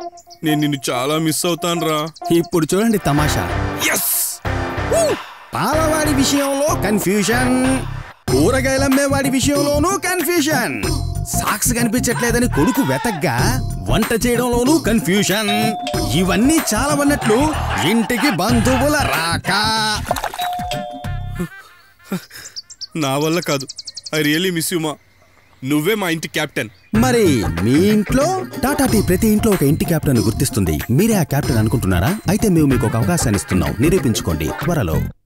నేను నిన్ను చాలా మిస్ అవుతాను రా ఇప్పుడు చూడండి తమాషా ఎస్ పాలవాడి విషయంలో కన్ఫ్యూజన్ కూరగాయలమ్మేవాడి విషయంలోనూ కన్ఫ్యూజన్ సాక్స్ కనిపించట్లేదని కొడుకు వెతగ్గా వంట చేయడంలోనూ కన్ఫ్యూజన్ ఇవన్నీ చాలవన్నట్లు ఇంటికి బంధువుల రాక నా వల్ల కాదు ఐ రియలీ మిస్ యూ మా నువ్వే మా ఇంటి కెప్టెన్ మరి మీ ఇంట్లో టాటా టీ ప్రతి ఇంట్లో ఒక ఇంటి కెప్టెన్ గుర్తిస్తుంది మీరే ఆ కెప్టెన్ అనుకుంటున్నారా అయితే మేము మీకు ఒక అవకాశాన్ని ఇస్తున్నాం నిరూపించుకోండి త్వరలో